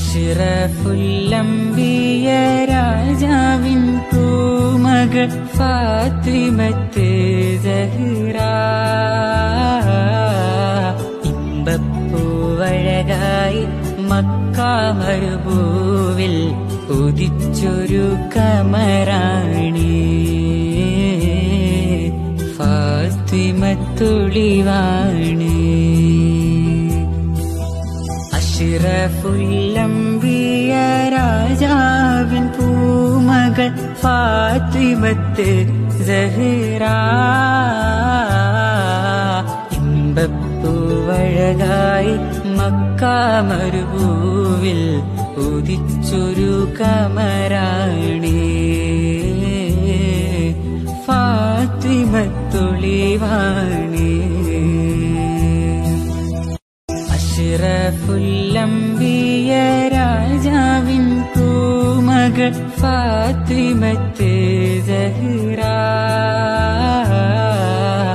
അഷ്റഫുല്ലംബിയ രാജാവിൻ പൂമകൾ Fathimath Zahra ഇമ്പപ്പൂവഴകായി മക്കാമരുഭൂവിൽ ഉദിച്ചൊരു കമറാണി ഫാത്തിമത്തുളിവാണി അഷ്റഫുല്ലംബിയ രാജാവിൻ പൂമകൾ Fathimath Zahra ഇമ്പപ്പൂവഴകായി മക്കാമരുഭൂവിൽ ഉദിച്ചൊരു കമറാണി ഫാത്തിമത്തുളിവാണി അഷ്റഫുല്ലംബിയ രാജാവിൻ പൂമകൾ Fathimath Zahra